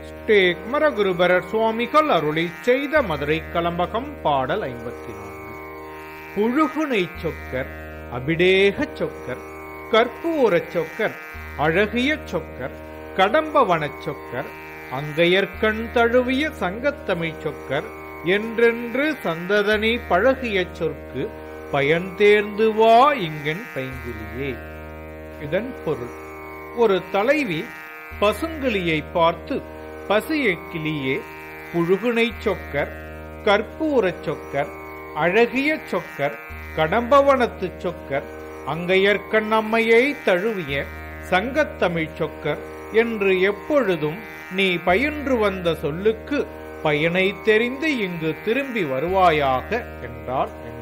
ஸ்ரீ குமரகுருபரர் சுவாமிகள் அருளி செய்த மதுரை கலம்பகம் பாடல் ஐம்பத்தி நான்கு புழுகுனை சொக்கர் அபிடேகச் சொக்கர் கற்பூரச் சொக்கர் அழகிய சொக்கர் கடம்பவனச் சொக்கர் அங்கையர்கண் தழுவிய சங்கத்தமிழ் சொக்கர் என்றென்று சந்ததனி பழகிய சொற்கு பயன் தேர்ந்து வா இங்கன் பைங்கிலியே இதன் பொருள் ஒரு தலைவி பசுங்கிளியை பார்த்து பசிய கிளியே புழுகுனை சொக்கர் கற்பூரச் சொக்கர் அழகிய சொக்கர் கடம்பவனத்து சொக்கர் அங்கையர்கண் அம்மையை தழுவிய சங்கத்தமிழ் சொக்கர் என்று எப்பொழுதும் நீ பயின்று வந்த சொல்லுக்கு பயனை தெரிந்து இங்கு திரும்பி வருவாயாக என்றார்